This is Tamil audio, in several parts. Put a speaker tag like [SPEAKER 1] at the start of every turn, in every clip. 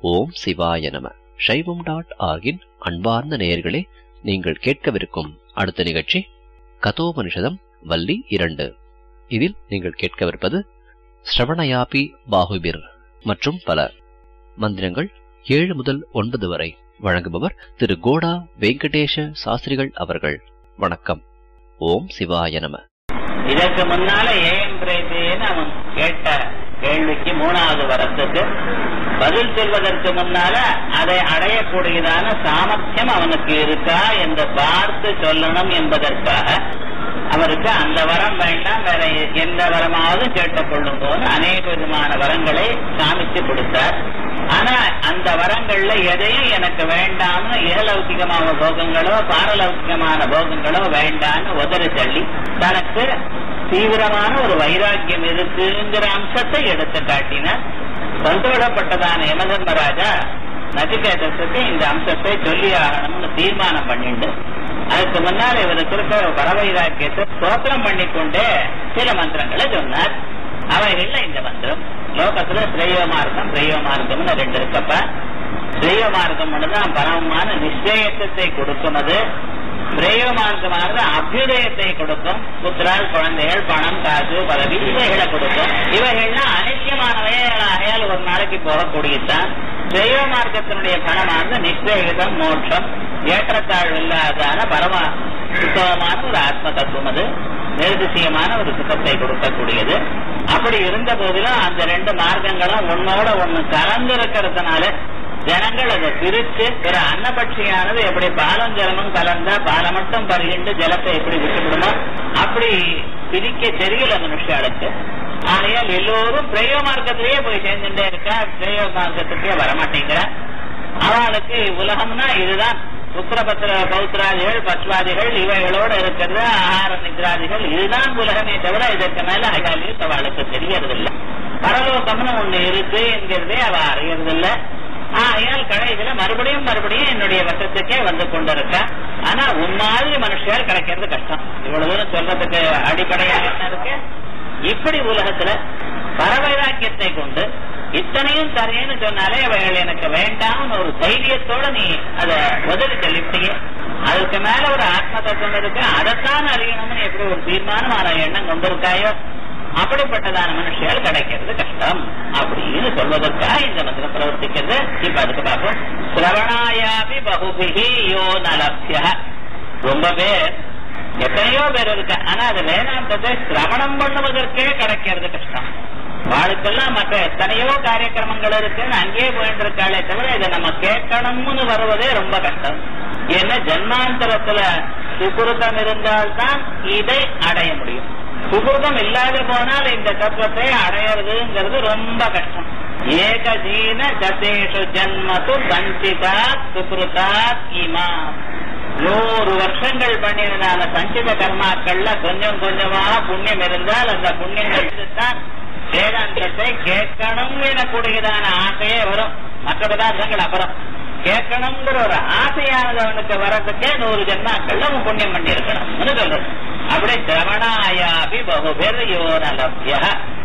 [SPEAKER 1] ஓம் சிவாய நம சைவம் டாட் ஆர்கின் அன்பார்ந்த நேயர்களே நீங்கள் கேட்கவிருக்கும் அடுத்த நிகழ்ச்சி கதோபனிஷதம் வள்ளி இரண்டு இதில் நீங்கள் கேட்கவிருப்பது ஸ்ரவணயாபி பாகுபிர் மற்றும் பல மந்திரங்கள் ஏழு முதல் ஒன்பது வரை வழங்குபவர் திரு கோடா வெங்கடேஷ சாஸ்திரிகள் அவர்கள் வணக்கம் ஓம் சிவாய நம
[SPEAKER 2] இதற்கு முன்னால ஏன் பிரேத்தின்னு அவன் கேட்ட கேள்விக்கு மூணாவது வரத்துக்கு பதில் சொல்வதற்கு முன்னால அதை அடையக்கூடியதான சாமர்த்தியம் அவனுக்கு இருக்கா என்று பார்த்து சொல்லணும் என்பதற்காக அவருக்கு அந்த வரம் வேண்டாம் வேற எந்த வரமாவது கேட்டுக்கொள்ளும் போது அநேக விதமான வரங்களை காமிச்சு கொடுத்தார் ஆனா அந்த வரங்கள்ல எதையும் எனக்கு வேண்டாம்னு ஏலௌகிகமான போகங்களோ பாரலௌகிகமான போகங்களோ வேண்டாம்னு உதறி தள்ளி தனக்கு தீவிரமான ஒரு வைராக்கியம் இருக்குங்கிற அம்சத்தை எடுத்து காட்டினார் சந்தோஷப்பட்டதான யமதர்மராஜா நச்சிகேதத்துக்கு இந்த அம்சத்தை சொல்லி ஆகணும்னு தீர்மானம் பண்ணிண்டு அதுக்கு முன்னால் இவருக்கு இருக்கிற பரவைராக்கியத்தை ஸ்தோத்திரம் பண்ணிக்கொண்டே சில மந்திரங்களை சொன்னார் அவைகள்ல இந்த மந்திரம் லோகத்துல ஸ்ரேயோ மார்க்கம் பிரேயோ மார்க்கம்னு ரெண்டு இருக்கப்ப ஸ்ரேயோ மார்க்கம் தான் பரமமான நிச்சயத்தை கொடுக்கும் அது பிரேயோ மார்க்கமானது அபியுதயத்தை கொடுக்கும் புத்திரால் குழந்தைகள் பணம் காசு பதவி இவைகளை கொடுக்கும் இவைகள்லாம் அனித்தியமானவைகளாகையால் ஒரு நாளைக்கு போகக்கூடியதுதான் பிரேயோ மார்க்கத்தினுடைய பணமானது நிச்சயிதம் மோட்சம் ஏற்றத்தாழ்வு இல்லாதான பரம சுத்தமான ஒரு ஆத்ம தத்துவம் அது நிர்திசயமான ஒரு சுத்தத்தை கொடுக்கக்கூடியது அப்படி இருந்த போதிலும் அந்த ரெண்டு மார்க்கங்களும் ஒன்னோட ஒண்ணு கலந்து இருக்கிறதுனால ஜனங்கள் அதை பிரிச்சு ஒரு அன்னபட்சியானது எப்படி பாலம் ஜலமும் கலந்தா பாலம் மட்டும் பருகிண்டு ஜலத்தை எப்படி விட்டுவிடுமோ அப்படி பிரிக்க தெரியல மனுஷாளுக்கு ஆகையால் எல்லோரும் பிரயோக மார்க்கத்திலேயே போய் சேர்ந்துட்டே இருக்கா பிரயோக மார்க்கத்துக்கே வரமாட்டேங்கிறா அவளுக்கு உலகம்னா இதுதான் புத்திரபத்திர பௌத்திராதிகள் பத்வாதிகள் இவைகளோட இருக்கிறது ஆகார நிதிராதிகள் இதுதான் உலகமே தவிர இதற்கு மேல அகாலியும் அவளுக்கு தெரியறதில்லை பரலோகம்னு ஒண்ணு இருக்கு என்கிறதே அவ அறியறதில்லை ஆகையால் கடைசியில மறுபடியும் மறுபடியும் என்னுடைய வசத்துக்கே வந்து கொண்டிருக்க ஆனா உன் மாதிரி மனுஷியால் கிடைக்கிறது கஷ்டம் இவ்வளவு தூரம் சொல்றதுக்கு அடிப்படையாக என்ன இருக்கு இப்படி உலகத்துல பரவைராக்கியத்தை கொண்டு இத்தனையும் தரேன்னு சொன்னாலே அவைகள் எனக்கு வேண்டாம் ஒரு தைரியத்தோட நீ அதை உதவி தள்ளிவிட்டீங்க அதுக்கு மேல ஒரு ஆத்ம தத்துவம் இருக்கு அதைத்தான் அறியணும்னு எப்படி ஒரு தீர்மானமான எண்ணம் கொண்டிருக்காயோ அப்படிப்பட்டதான மனுஷியால் கிடைக்கிறது கஷ்டம் அப்படின்னு சொல்வதற்காக இந்த மந்திரம் பிரவர்த்திக்கிறது இப்ப அதுக்கு பார்ப்போம் சிரவணாயாபி பகுபிகி யோ நலப்ய ரொம்ப பேர் எத்தனையோ பேர் இருக்கு ஆனா அது வேதாந்தத்தை சிரவணம் பண்ணுவதற்கே கிடைக்கிறது கஷ்டம் வாழ்க்கெல்லாம் மற்ற எத்தனையோ காரியக்கிரமங்கள் இருக்குன்னு அங்கேயே போயிட்டு இருக்காளே தவிர இதை நம்ம கேட்கணும்னு வருவதே ரொம்ப கஷ்டம் ஏன்னா ஜன்மாந்தரத்துல சுகுருதம் இருந்தால்தான் இதை அடைய முடியும் சுகிருதம் இல்லாத போனால் இந்த தத்துவத்தை அடையிறதுங்கிறது ரொம்ப கஷ்டம் ஏகதீன சதேஷு ஜன்மது சஞ்சிதா சுகிருதாத் இமா நூறு வருஷங்கள் பண்ணினதான சஞ்சித கர்மாக்கள்ல கொஞ்சம் கொஞ்சமா புண்ணியம் இருந்தால் அந்த புண்ணியங்கள் தான் வேதாந்தத்தை கேட்கணும் எனக்கூடியதான ஆசையே வரும் மற்ற பதார்த்தங்கள் அப்புறம் கேட்கணுங்கிற ஒரு ஆசையானது அவனுக்கு வர்றதுக்கே நூறு ஜென்மாக்கள்ல அவன் புண்ணியம் பண்ணி இருக்கணும்னு சொல்றது அப்படி சிரவணாயாபி பகுபேர் யோனலப்ய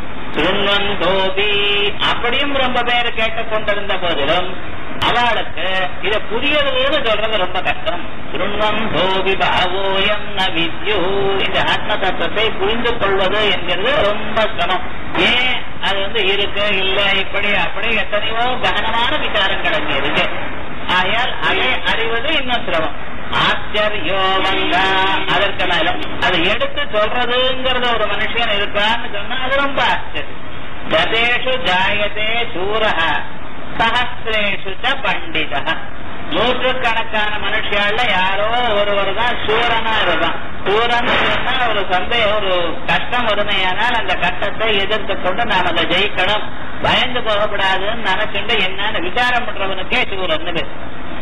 [SPEAKER 2] திருவந்தோபி அப்படியும் ரொம்ப பேர் கேட்டுக்கொண்டிருந்த போதிலும் அவளுக்கு இத புரியறதுன்னு சொல்றது ரொம்ப கஷ்டம் திருவந்தோபி பாவோயம் ந வித்யு இந்த ஆத்ம தத்துவத்தை புரிந்து கொள்வது என்கிறது ரொம்ப சிரமம் ஏன் அது வந்து இருக்கு இல்ல இப்படி அப்படி எத்தனையோ ககனமான விசாரங்கள் அங்க இருக்கு ஆகையால் அதை அறிவது இன்னும் சிரமம் ஆச்சரியோவங்கா அதற்கு மேலும் அதை எடுத்து சொல்றதுங்கிறத ஒரு மனுஷன் இருக்கான்னு சொன்னா அது ரொம்ப ஆச்சரியம் கதேஷு ஜாயதே சூரக சஹசிரேஷு ச பண்டித நூற்றுக்கணக்கான மனுஷியால யாரோ ஒருவர் தான் சூரனா இருப்பான் சூரன் சொன்னா ஒரு சந்தேகம் ஒரு கஷ்டம் வறுமையானால் அந்த கஷ்டத்தை எதிர்த்து கொண்டு நாம் அதை ஜெயிக்கணும் பயந்து போகக்கூடாதுன்னு நினைச்சுட்டு என்னன்னு விசாரம் பண்றவனுக்கே சூரன் பேர்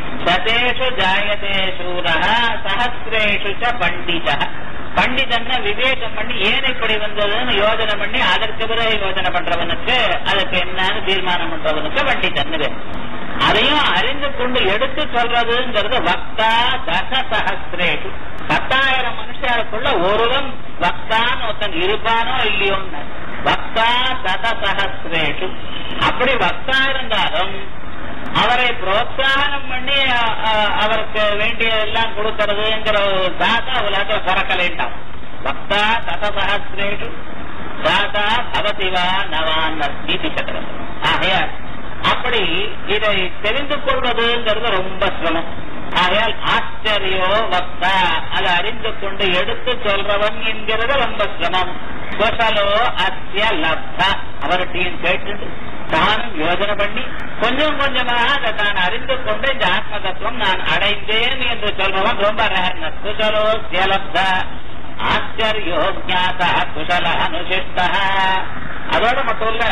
[SPEAKER 2] சதேஷு ஜாயதே சூரக சஹசிரேஷு ச பண்டித பண்டிதன்னா விவேகம் பண்ணி ஏன் இப்படி வந்ததுன்னு யோஜனை பண்ணி அதற்கு பிறகு யோஜனை பண்றவனுக்கு அதுக்கு என்னன்னு தீர்மானம் பண்றவனுக்கு பண்டிதன் பேர் அதையும் அறிந்து கொண்டு எடுத்து சொல்றதுங்கிறது வக்தா தச சஹசிரேஷு பத்தாயிரம் மனுஷருக்குள்ள ஒருவன் வக்தான் ஒருத்தன் இருப்பானோ இல்லையோன்னு வக்தா தத சஹசிரேஷு அப்படி வக்தா இருந்தாலும் அவரை புரோத்சாகனம் பண்ணி அ- அ- அவருக்கு வேண்டியதெல்லாம் கொடுக்கறதுங்கிற ஒரு தாத்தா உலகத்துல பிறக்கலேண்டாம் பக்தா சதசகசிரேஷு தாத்தா பவதிவா நவான் நீதி சக்கரம் ஆகையால் அப்படி இதை தெரிந்து கொள்வதுங்கிறது ரொம்ப சிரமம் ஆகையால் ஆச்சரியோ வக்தா அதை அறிந்து கொண்டு எடுத்து சொல்றவன் என்கிறது ரொம்ப சிரமம் குசலோ அத்திய லப்தா அவர்கிட்டையும் கேட்டு தானும் யோஜனை பண்ணி கொஞ்சம் கொஞ்சமாக அதை தான் அறிந்து கொண்டு இந்த ஆத்ம தத்துவம் நான் அடைந்தேன் என்று சொல்றவன் ரொம்ப ரகர் குசலோ லப்தா ஆச்சரியோ ஜாதா குசல அனுசிஷ்டா அதோட மட்டும் இல்ல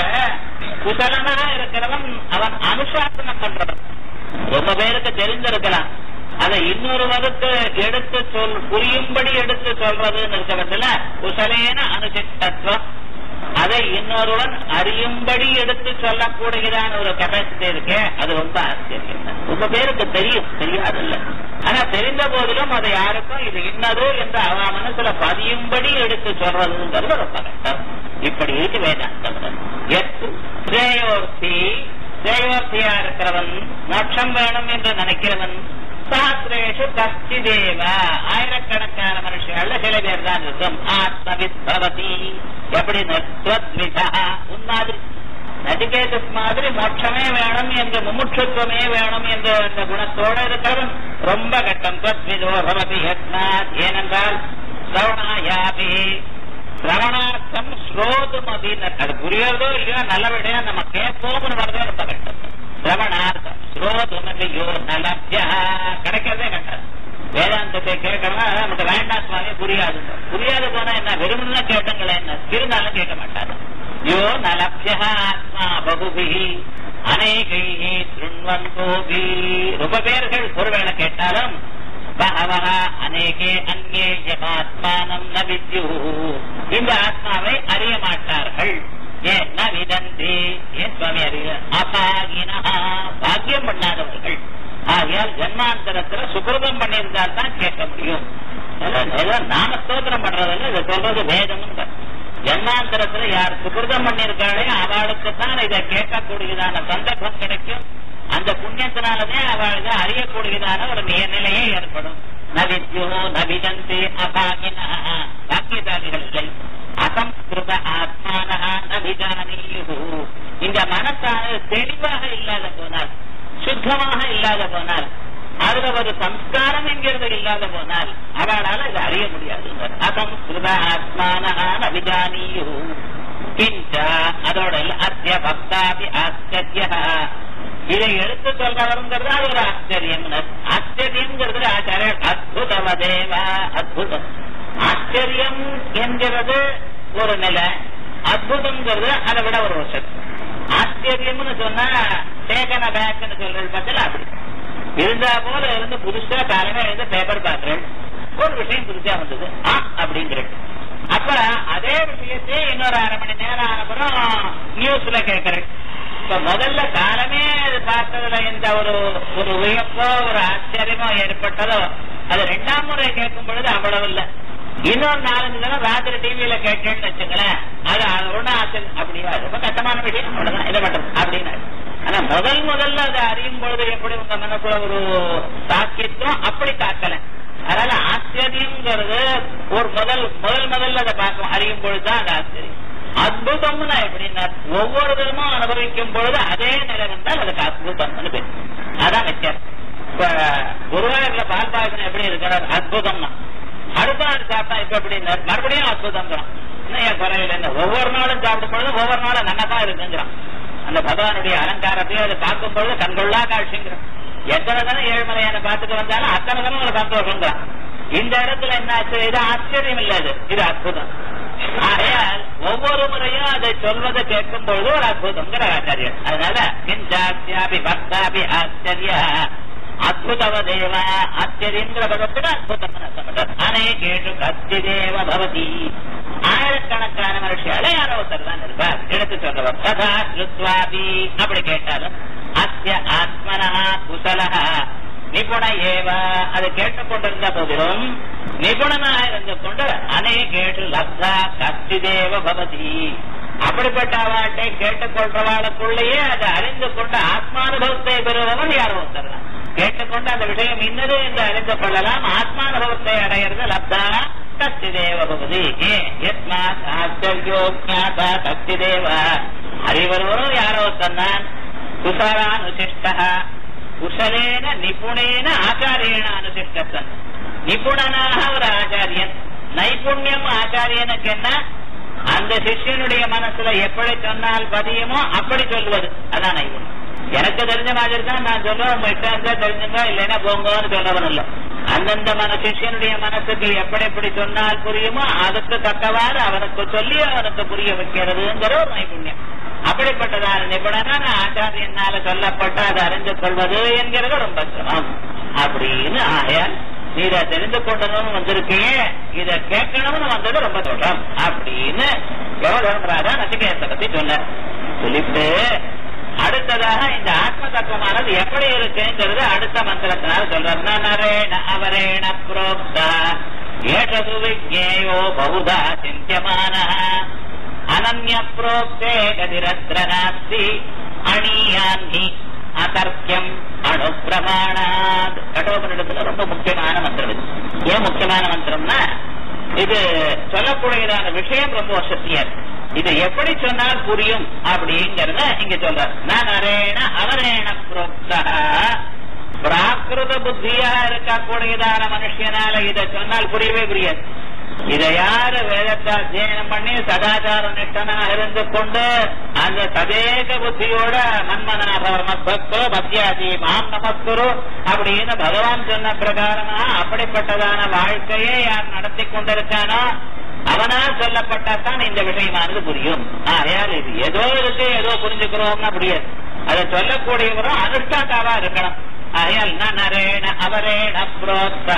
[SPEAKER 2] குசலனா இருக்கிறவன் அவன் அனுசாசனம் பண்றவன் ரொம்ப பேருக்கு தெரிந்திருக்கலாம் அதை இன்னொருவருக்கு எடுத்து சொல் புரியும்படி எடுத்து சொல்றதுன்னு இருக்கிறதுல குசலேன அனுசிஷ்டத்துவம் அதை இன்னொருவன் அறியும்படி எடுத்து சொல்லக்கூடியதான ஒரு கெப்பாசிட்டி இருக்கே அது ரொம்ப ஆச்சரியம் தான். ரொம்ப பேருக்கு தெரியும் தெரியாதில்ல ஆனா தெரிந்த போதிலும் அதை யாருக்கும் இது இன்னது என்று அவ மனசுல பதியும்படி எடுத்து சொல்றதுங்கிறது ரொம்ப கஷ்டம் இப்படி இருக்கு வேதாந்தம் எத்து ஸ்ரேயோர்த்தி ஸ்ரேயோர்த்தியா இருக்கிறவன் மோட்சம் வேணும் என்று நினைக்கிறவன் சாஸ்திரேஷு கஷ்டிதேவ ஆயிரக்கணக்கான மனுஷர்கள் சில பேர் தான் இருக்கும் ஆத்மவித் பவதி எப்படி நத்வத்விதா உன் மாதிரி நடிகேதஸ் மாதிரி மோட்சமே வேணும் என்று முமுட்சுத்துவமே வேணும் என்ற அந்த குணத்தோட இருக்கிறவன் ரொம்ப கட்டம் தத்விதோ பவதி யத்னாத் ஏனென்றால் சிரவணாயாபி சிரவணார்த்தம் ஸ்ரோதும் அப்படின்னு அது புரியறதோ இல்லையோ நல்லபடியா நம்ம கேட்போம்னு வரதே ரொம்ப கட்டம் சிரவணார்த்தம் ஸ்ரோதும் இல்லையோ நலப்யா கிடைக்கிறதே கட்டம் வேதாந்தத்தை கேட்கணும்னா நமக்கு வேண்டாம் சுவாமி புரியாது புரியாது போனா என்ன வெறுமனே கேட்டங்களே என்ன இருந்தாலும் கேட்க மாட்டாரு யோ நலப்யா ஆத்மா பகுபிஹி அநேகைஹி திருண்வந்தோபி ரொம்ப பேர்கள் ஒருவேளை கேட்டாலும் பகவக அநேகே அந்நே யமாத்மானம் ந வித்யு இந்த ஆத்மாவை அறிய மாட்டார்கள் ஏன் ந விதந்தி ஏன் சுவாமி அறிய அபாகினா பாக்கியம் பண்ணாதவர்கள் ஆகையால் ஜன்மாந்தரத்துல சுகிருதம் பண்ணியிருந்தால் தான் கேட்க முடியும் ஏதோ- ஏதோ நாம ஸ்தோத்திரம் பண்றதில்ல இதை சொல்றது வேதம்னு ஜன்மாந்தரத்துல யார் சுகிருதம் பண்ணியிருக்காளே அவளுக்கு தான் இதை கேட்கக்கூடியதான சந்தர்ப்பம் கிடைக்கும் அந்த புண்ணியத்தினாலதே அவளுக்கு அறியக்கூடியதான ஒரு நிலையே ஏற்படும் நவித்யோ நவிதந்தி அபாகின பாக்கியதாரிகள் இல்லை அசம்ஸ்கிருத ஆத்மான நவிதானியு இந்த மனசானது தெளிவாக இல்லாத போனால் சுத்தமாக இல்லாத போனால் அதுல ஒரு சம்ஸ்காரம் என்கிறது இல்லாத போனால் அவளால இதை அறிய முடியாது அசம்ஸ்கிருத ஆத்மான நவிதானியு கிஞ்ச அதோட இல்ல, அத்திய பக்தாபி ஆச்சரிய இதை எடுத்து சொல்றவருங்கிறது அது ஒரு ஆச்சரியம் ஆச்சரியம்ங்கிறது ஆச்சாரியர் அத்புதமதேவ அத்புதம் ஆச்சரியம் என்கிறது ஒரு நிலை அத்புதம்ங்கிறது அதை விட ஒரு வருஷம் ஆச்சரியம்னு சொன்னா டேக்கன பேக்னு சொல்றது பார்த்தல அப்படி இருந்தா போல இருந்து புதுசா காலமே எழுந்து பேப்பர் பாக்குறேன் ஒரு விஷயம் புதுசா வந்தது ஆ அப்படிங்கிறேன் அப்ப அதே விஷயத்தை இன்னொரு அரை மணி நேரம் ஆனப்புறம் நியூஸ்ல கேட்கிறேன் இப்ப முதல்ல காலமே அது பார்த்ததுல இந்த ஒரு ஒரு வியப்போ ஒரு ஆச்சரியமோ ஏற்பட்டதோ அது ரெண்டாம் முறை கேட்கும் பொழுது அவ்வளவு இல்ல இன்னொரு நாலஞ்சு தினம் ராத்திரி டிவியில கேட்டேன்னு வச்சுங்களேன் அது அது ஒன்றும் ஆச்சரியம் அப்படியா ரொம்ப கஷ்டமான விஷயம் அவ்வளவுதான் இதை மட்டும் அப்படின்னு ஆனா முதல் முதல்ல அதை அறியும் பொழுது எப்படி உங்க மனசுல ஒரு தாக்கியத்துவம் அப்படி தாக்கல அதனால ஆச்சரியம்ங்கிறது ஒரு முதல் முதல் முதல்ல அதை பார்க்கும் அறியும் பொழுதுதான் அது ஆச்சரியம் அற்புதம்னா எப்படின்னா ஒவ்வொரு தினமும் அனுபவிக்கும் பொழுது அதே நிலை வந்தால் அதுக்கு அற்புதம்னு பேர் அதான் வித்தியாசம் இப்ப குருவாயூர்ல பால் பாயசம் எப்படி இருக்கிறார் அற்புதம்னா அடுத்த நாள் சாப்பிட்டா இப்ப எப்படி இருந்தார் மறுபடியும் அற்புதங்கிறான் இன்னும் ஏன் குறையில என்ன ஒவ்வொரு நாளும் சாப்பிடும் பொழுது ஒவ்வொரு நாளும் நன்னதான் இருக்குங்கிறான் அந்த பகவானுடைய அலங்காரத்தையும் அதை பார்க்கும் பொழுது கண்கொள்ளா காட்சிங்கிறான் எத்தனை தினம் ஏழுமலையான பார்த்துட்டு வந்தாலும் அத்தனை தினம் ஒரு சந்தோஷங்கிறான் இந்த இடத்துல என்ன ஆச்சு இது ஆச்சரியம் இல்ல இது இது அற்புதம் ஆகையால் ஒவ்வொரு முறையும் அதை சொல்வதை கேட்கும் பொழுது ஒரு அற்புதங்கிற ஆச்சாரியர் அதனால கிஞ்சாத்தியாபி பக்தாபி ஆச்சரிய அத்புதவ தேவ ஆச்சரியங்கிற பதத்துல அற்புதம் அர்த்தப்பட்டார் அநேகேஷு கத்திதேவ பவதி ஆயிரக்கணக்கான மனுஷியால யாரோ ஒருத்தர் தான் இருப்பார் எடுத்து சொல்றவர் சதா ஸ்ருத்வாபி அப்படி கேட்டாலும் அஸ்ய ஆத்மனா குசலஹ நிபுண ஏவ அதை கேட்டுக்கொண்டிருந்த போதிலும் நிபுணனாக இருந்து கொண்டு அநேகேஷு லப்தா கச்சிதேவ பவதி அப்படிப்பட்ட அவட்டை கேட்டுக்கொள்றவாளுக்குள்ளேயே அதை அறிந்து கொண்டு ஆத்மானுபவத்தை பெறுவவன் யாரோ ஒருத்தர் தான். கேட்டுக்கொண்டு அந்த விஷயம் இன்னது என்று அறிந்து கொள்ளலாம் ஆத்மானுபவத்தை அடையிறது லப்தா தத்திதேவ பகுதி யஸ்மாத் ஆச்சரியோ ஜாதா தத்திதேவ அறிவருவரும் யாரோ ஒருத்தன் தான் குசலானுசிஷ்ட குசலேன நிபுணேன ஆச்சாரியேன அனுசிஷ்டத்தன் நிபுணனாக ஒரு ஆச்சாரியன் நைபுண்யம் ஆச்சாரியனுக்கு என்ன அந்த சிஷ்யனுடைய மனசுல எப்படி சொன்னால் பதியுமோ அப்படி சொல்லுவது அதான் நைபுண்யம் எனக்கு தெரிஞ்ச மாதிரி தான் நான் சொல்லுவேன் உங்க இஷ்டம் இருந்தா தெரிஞ்சுங்க இல்லைன்னா போங்கன்னு சொல்லவன் இல்ல அந்தந்த மன சிஷ்யனுடைய மனசுக்கு எப்படி எப்படி சொன்னால் புரியுமோ அதுக்கு தக்கவாறு அவனுக்கு சொல்லி அவனுக்கு புரிய வைக்கிறதுங்கிற ஒரு நைபுண்யம் அப்படிப்பட்டதான நிபுணனான ஆச்சாரியனால சொல்லப்பட்ட அதை அறிந்து கொள்வது என்கிறது ரொம்ப சிரமம் அப்படின்னு ஆயால் நீ இதை தெரிந்து கொண்டதும் வந்திருக்கியே இத கேட்கணும்னு வந்தது ரொம்ப தோட்டம் அப்படின்னு யோகராஜா நசிகேசத்தை பத்தி சொன்னார் சொல்லிட்டு அடுத்ததாக இந்த ஆத்ம தத்துவமானது எப்படி இருக்குங்கிறது அடுத்த மந்திரத்தினால் சொல்றார் நரேண அவரேண புரோக்தா ஏஷது விஜேயோ பகுதா சிந்தியமான அனன்ய புரோக்தே கதிரத்ர நாஸ்தி அணியான்ஹி அதர்க்கியம் அணுப்பிரமாணாத் கடோபனிடத்துல ரொம்ப முக்கியமான மந்திரம் இது ஏன் முக்கியமான மந்திரம்னா இது சொல்லக்கூடியதான விஷயம் ரொம்ப வசதியா இருக்கு இது எப்படி சொன்னால் புரியும் அப்படிங்கறத இங்க சொல்றார் நான் அரேன அவரேன புரோக்தா பிராகிருத புத்தியா இருக்கக்கூடியதான மனுஷனால இதை சொன்னால் புரியவே புரியாது இதை யாரு வேதத்தை அத்தியனம் பண்ணி சதாச்சார நிஷ்டனாக இருந்து கொண்டு அந்த சதேக புத்தியோட மன்மனாபவ மத்பக்தோ பக்தியாதி மாம் நமஸ்குரு அப்படின்னு பகவான் சொன்ன பிரகாரமா அப்படிப்பட்டதான வாழ்க்கையை யார் நடத்தி கொண்டிருக்கானோ அவனால் சொல்லப்பட்டாதான் இந்த விஷயமானது புரியும் ஆகையால் இது ஏதோ இருக்கு ஏதோ புரிஞ்சுக்கிறோம்னா புரியாது அதை சொல்லக்கூடியவரும் அனுஷ்டாத்தாவா இருக்கணும் ஆகையால் நரேண அவரேண புரோத்தா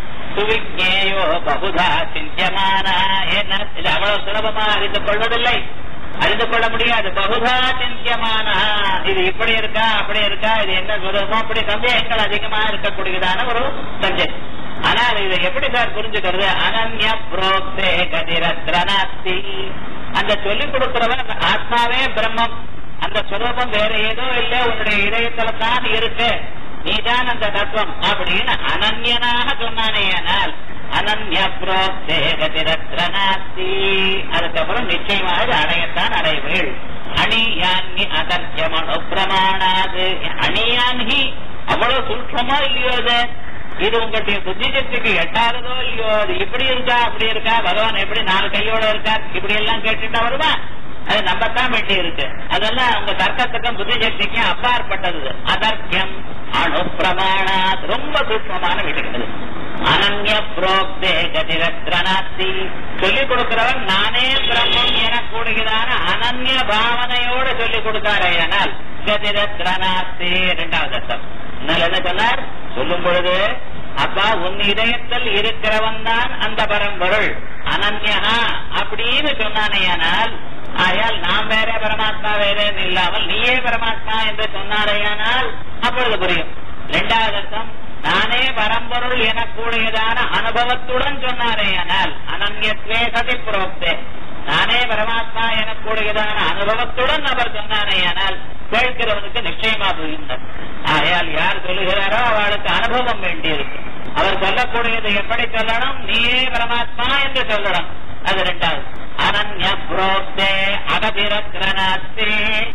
[SPEAKER 2] சுவிஜேயோ பகுதா சிந்தியமான என்ன இது அவ்வளவு சுலபமா அறிந்து கொள்வதில்லை அறிந்து கொள்ள முடியாது பகுதா சிந்தியமான இது இப்படி இருக்கா அப்படி இருக்கா இது என்ன சுலபமோ அப்படி சந்தேகங்கள் அதிகமா இருக்கக்கூடியதான ஒரு சப்ஜெக்ட் ஆனால் இதை எப்படி சார் புரிஞ்சுக்கிறது அனன்ய புரோக்தே கதிரத்ரநாஸ்தி அந்த சொல்லிக் கொடுக்கிறவன் ஆத்மாவே பிரம்மம் அந்த சுரூபம் வேற ஏதோ இல்ல உன்னுடைய இதயத்துல தான் இருக்கு நீதான் அந்த தத்துவம் அப்படின்னு அனன்யனாக சொன்னானேயானால் அனன்ய புரோக்தே கதிரத்ரநாஸ்தி அதுக்கப்புறம் நிச்சயமாக இது அடையத்தான் அடைவீள் அணியான்கி அதர்க்கியமனு பிரமாணாது அணியான்கி அவ்வளவு சூட்சமா இல்லையோ அது இது உங்களுடைய புத்தி சக்திக்கு எட்டாததோ இல்லையோ அது இப்படி இருக்கா அப்படி இருக்கா பகவான் எப்படி நாலு கையோட இருக்கா இப்படி எல்லாம் கேட்டுட்டா வருமா அது நம்பத்தான் வேண்டி இருக்கு அதெல்லாம் உங்க தர்க்கத்துக்கும் புத்தி சக்திக்கும் அப்பாற்பட்டது அதர்க்கியம் அணு பிரமாணா ரொம்ப சூட்சமான விஷயம் அனன்ய புரோக்தே கதிரத்ரநாஸ்தி சொல்லிக் கொடுக்கிறவன் நானே பிரம்மம் எனக்கூடியதான அனன்ய பாவனையோடு சொல்லிக் கொடுத்தாரேயானால் கதிரத்ரநாஸ்தி இரண்டாவது அர்த்தம் அதனால என்ன சொன்னார் சொல்லும் பொழுது அப்பா உன் இதயத்தில் இருக்கிறவன் தான் அந்த பரம்பொருள் அனன்யா அப்படின்னு சொன்னானேயானால் ஆயால் நாம் வேற பரமாத்மா வேறேன்னு இல்லாமல் நீயே பரமாத்மா என்று சொன்னாரேயானால் அப்பொழுது புரியும் இரண்டாவது அர்த்தம் நானே பரம்பொருள் எனக்கூடியதான அனுபவத்துடன் சொன்னாரேயானால் அனன்யத்வே சதி புரோக்தே நானே பரமாத்மா எனக்கூடியதான அனுபவத்துடன் அவர் சொன்னாரேயானால் கேட்கிறவனுக்கு நிச்சயமா புரிந்தார் ஆகையால் யார் சொல்லுகிறாரோ அவளுக்கு அனுபவம் வேண்டியிருக்கு அவர் சொல்லக்கூடியது எப்படி சொல்லணும் நீயே பரமாத்மா என்று சொல்லணும் அது ரெண்டாவது அனன்ய புரோக்தே அகதிரத்ரநாஸ்தி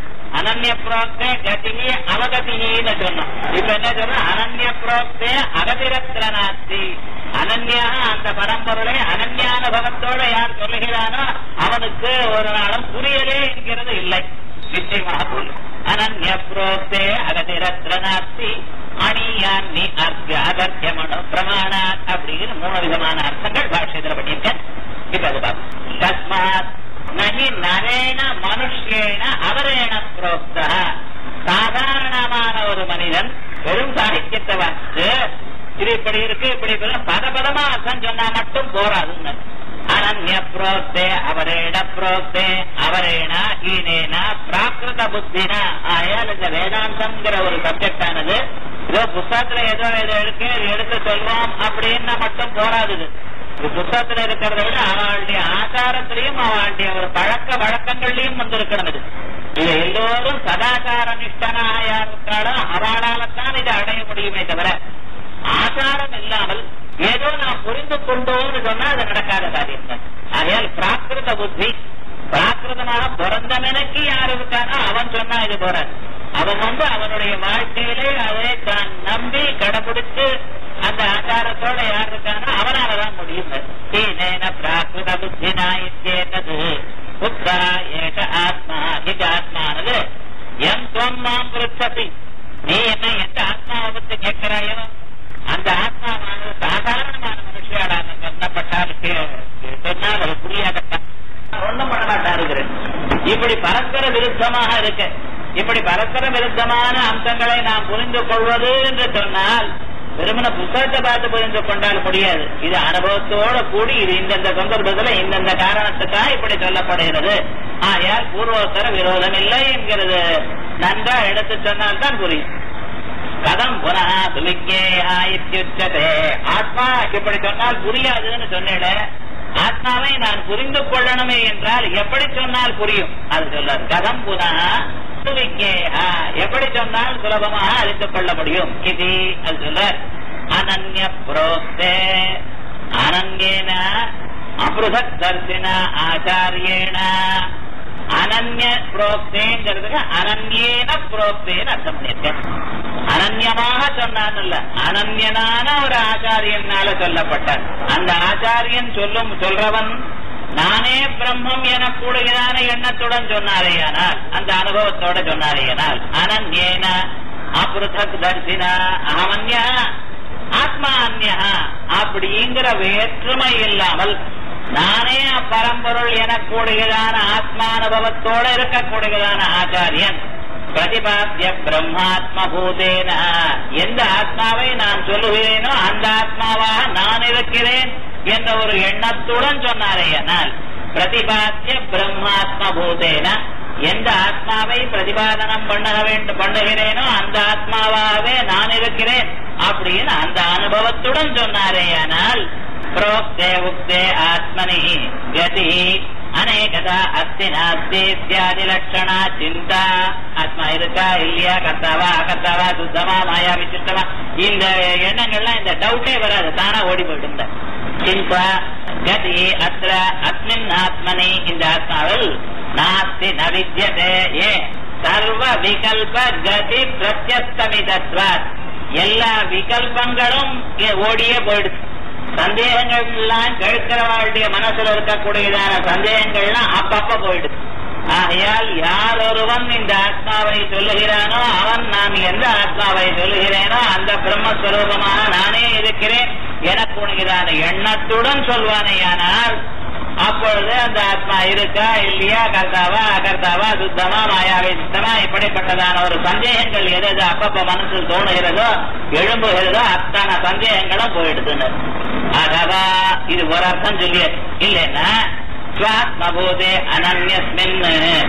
[SPEAKER 2] அனன்ய புரோக்தே கதினி அவகதின்னு சொன்னோம் இப்ப என்ன சொன்ன அனன்ய புரோக்தே அகதிரத்ரநாஸ்தி அனன்யா அந்த பரம்பொருளை அனன்யானுபவத்தோட யார் சொல்லுகிறானோ அவனுக்கு ஒரு நாளும் புரியலே என்கிறது இல்லை நிச்சயமாக புரியும் அனன்ய புரோக்தே அகதிரத்ரநாஸ்தி அணியான்னி அர்த்திய அகர்த்தியமனு பிரமாணாத் அப்படின்னு மூணு விதமான அர்த்தங்கள் பாஷ்யத்தில் பண்ணியிருக்கேன் இப்ப அது பார்ப்போம் தஸ்மாத் நகி நரேண மனுஷேன அவரேண புரோக்த சாதாரணமான ஒரு மனிதன் வெறும் சாகித்யத்தை வந்து இது இப்படி இருக்கு இப்படி பதபதமா அர்த்தம் சொன்னா மட்டும் போராதுன்னு அனன்ய புரோக்தே அவரேண புரோக்தே அவரேன ஈனேன பிராகிருத புத்தினா ஆயால் இந்த வேதாந்தம்ங்கிற ஒரு சப்ஜெக்ட் ஆனது ஏதோ புத்தகத்துல ஏதோ ஏதோ இருக்கு இது எடுத்து சொல்வோம் அப்படின்னா மட்டும் போராதுது இது புத்தகத்துல இருக்கிறத விட அவளுடைய ஆச்சாரத்திலையும் அவளுடைய ஒரு பழக்க வழக்கங்கள்லயும் வந்திருக்கணும் இது இது எல்லோரும் சதாச்சார நிஷ்டனாக யார் இருக்காளோ அவளால்தான் இதை அடைய முடியுமே தவிர ஆச்சாரம் இல்லாமல் ஏதோ நாம் புரிந்து கொண்டோம்னு சொன்னா அது நடக்காத காரியம் தான் ஆகையால் பிராகிருத புத்தி பிராகிருதமாக பிறந்தவனுக்கு யார் இருக்கானோ அவன் சொன்னா இது போறாது அவன் வந்து அவனுடைய வாழ்க்கையிலே அதை தான் நம்பி கடைபிடிச்சு அந்த ஆச்சாரத்தோட யார் இருக்கானோ அவனாலதான் முடியும் தீனேன பிராகிருத புத்தினா இத்தேனது புத்தா ஏக ஆத்மா இது ஆத்மானது எம் துவம் மாம் பிருச்சதி நீ என்ன எந்த ஆத்மாவை பத்தி கேட்கிறாயோ அந்த ஆத்மாவானது சாதாரணமான மனுஷியாடான சொன்னப்பட்டால் சொன்னால் அது புரியாதத்தான் ஒண்ணும் பண்ண மாட்டாருங்கிறேன் இப்படி பரஸ்பர விருத்தமாக இருக்கு இப்படி பரஸ்பர விருத்தமான அம்சங்களை நாம் புரிந்து கொள்வது என்று சொன்னால் வெறுமன புத்தகத்தை பார்த்து புரிந்து கொண்டால் முடியாது இது அனுபவத்தோட கூடி இது இந்தந்த சந்தர்ப்பத்தில் இந்தந்த காரணத்துக்காக இப்படி சொல்லப்படுகிறது ஆயால் பூர்வோத்தர விரோதம் இல்லை என்கிறது நன்றா எடுத்து சொன்னால் தான் புரியும் கதம் புனः சுவிஜேயா இத்தியுச்சதே ஆத்மா இப்படி சொன்னால் புரியாதுன்னு சொன்னேன் ஆத்மாவை நான் புரிந்து கொள்ளணுமே என்றால் எப்படி சொன்னால் புரியும் அது சொல்லார் கதம் புனः சுவிஜேயா எப்படி சொன்னால் சுலபமாக அறிந்து கொள்ள முடியும் இது அது சொல்லார் அனன்ய புரோக்தே அனங்கேன அபிருதக் தர்சின ஆச்சாரியேன அனன்ய புரோக்தேங்கிறதுக்கு அனன்யேன புரோக்தேன்னு அர்த்தம் பண்ணியிருக்கேன் அனன்யமாக சொன்னான்ல அனன்யனான ஒரு ஆச்சாரியனால சொல்லப்பட்டார் அந்த ஆச்சாரியன் சொல்லும் சொல்றவன் நானே பிரம்மம் என கூடுகிறான எண்ணத்துடன் சொன்னாரேயானால் அந்த அனுபவத்தோட சொன்னாரேயானால் அனன்யேன அபிருதக் தர்சின அகமன்யா ஆத்மா அந்யா அப்படிங்கிற வேற்றுமை இல்லாமல் நானே அப்பரம்பொருள் எனக்கூடியதான ஆத்மானுபவத்தோட இருக்கக்கூடியதான ஆச்சாரியன் பிரதிபாத்திய பிரம்மாத்ம பூதேன எந்த ஆத்மாவை நான் சொல்லுகிறேனோ அந்த ஆத்மாவாக நான் இருக்கிறேன் என்ற ஒரு எண்ணத்துடன் சொன்னாரேயானால் பிரதிபாத்திய பிரம்மாத்ம பூதேன எந்த ஆத்மாவை பிரதிபாதனம் பண்ண வேண்டும் பண்ணுகிறேனோ அந்த ஆத்மாவாகவே நான் இருக்கிறேன் அப்படின்னு அந்த அனுபவத்துடன் சொன்னாரேயானால் प्रोक्ते उक्ते आत्मनि गति அநேகதா அஸ்தி நாஸ்தி இத்தியாதி லட்சணா சிந்தா ஆத்மா இருக்கா இல்லையா கர்த்தாவா அகர்த்தாவா சுத்தமா மாயா விசிஷ்டமா இந்த எண்ணங்கள்லாம் இந்த டவுட்டே வராது தானா ஓடி போயிட்டு சிந்தா கதி அத்திர அஸ்மின் ஆத்மனி இந்த ஆத்மாவில் நாஸ்தி நவித்யதே ஏ சர்வ விகல்ப கதி பிரத்யஸ்தமிதத்வாத் எல்லா விகல்பங்களும் ஓடியே போயிடுச்சு சந்தேகங்கள் எல்லாம் கேட்கிறவாளுடைய மனசுல இருக்கக்கூடியதான சந்தேகங்கள்லாம் அப்பப்ப போயிடுது ஆகையால் யார் ஒருவன் இந்த ஆத்மாவை சொல்லுகிறானோ அவன் நான் எந்த ஆத்மாவை சொல்லுகிறேனோ அந்த பிரம்மஸ்வரூபமாக நானே இருக்கிறேன் எனக்கு உனக்குதான எண்ணத்துடன் சொல்வானேயானால் அப்பொழுது அந்த ஆத்மா இருக்கா இல்லையா கர்த்தாவா அகர்த்தாவா சுத்தமா மாயாவை சுத்தமா இப்படிப்பட்டதான ஒரு சந்தேகங்கள் எது எது அப்பப்ப மனசில் தோணுகிறதோ எழும்புகிறதோ அத்தனை சந்தேகங்களும் போயிடுதுன்னு ஆகவா இது ஒரு அர்த்தம் சொல்லி இல்லைன்னா ஸ்வாத்மபூதே அனன்யஸ்மின்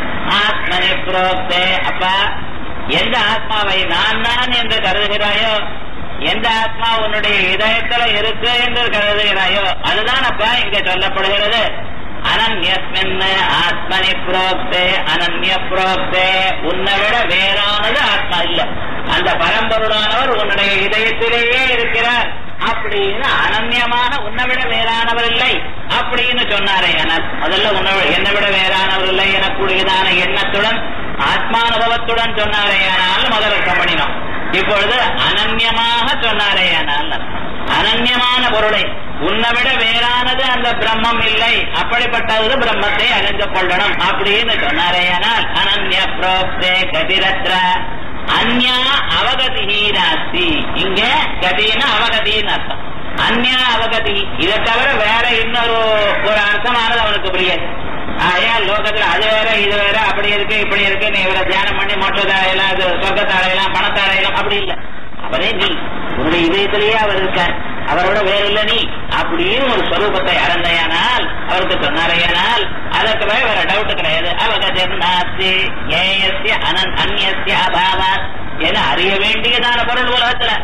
[SPEAKER 2] ஆத்மனி புரோக்தே அப்பா எந்த ஆத்மாவை நான் நான் என்று கருதுகிறாயோ எந்த ஆத்மா உன்னுடைய இதயத்துல இருக்கு என்று கருதுகிறாயோ அதுதான் அப்பா இங்க சொல்லப்படுகிறது அனன்யஸ்மின் ஆத்மனி புரோக்தே அனன்ய புரோக்தே உன்னை விட வேறானது ஆத்மா இல்ல அந்த பரம்பொருளானவர் உன்னுடைய இதயத்திலேயே இருக்கிறார் அப்படின்னு அனன்யமான உன்னை விட வேறானவர் இல்லை அப்படின்னு சொன்னாரே ஆனால் முதல்ல உன்னை என்னை விட வேறானவர் இல்லை எனக்கூடியதான எண்ணத்துடன் ஆத்மானுபவத்துடன் சொன்னாரே ஆனால் முதல் பண்ணினோம் இப்பொழுது அனன்யமாக சொன்னாரே ஆனால் அனன்யமான பொருளை உன்னை விட வேறானது அந்த பிரம்மம் இல்லை அப்படிப்பட்டது பிரம்மத்தை அறிந்து கொள்ளணும் அப்படின்னு சொன்னாரேயானால் அனன்ய புரோக்தே கதிரத்ர அந்யா அவகதி நாஸ்தி இங்க கதின அவகதின்னு அர்த்தம் அந்யா அவகதி இதை தவிர வேற இன்னொரு ஒரு அர்த்தமானது அவனுக்கு புரியாது ஆயா லோகத்துல அது வேற இது வேற அப்படி இருக்கு இப்படி இருக்கு நீ இவரை தியானம் பண்ணி மோட்டத்தை அடையலாம் அது சொர்க்கத்தை அடையலாம் பணத்தை அடையலாம் அப்படி இல்லை அவரே நீ உன்னுடைய இதயத்திலேயே அவர் இருக்கார் அவரோட வேற இல்ல நீ அப்படின்னு ஒரு ஸ்வரூபத்தை அறந்தையானால் அவருக்கு சொன்னாரையானால் அதற்கு பிறகு வேற டவுட் கிடையாது அவகதிர் நாஸ்தி ஏயஸ்ய அனன் அந்நியஸ்ய அபாவாத் என அறிய வேண்டியதான பொருள் உலகத்துல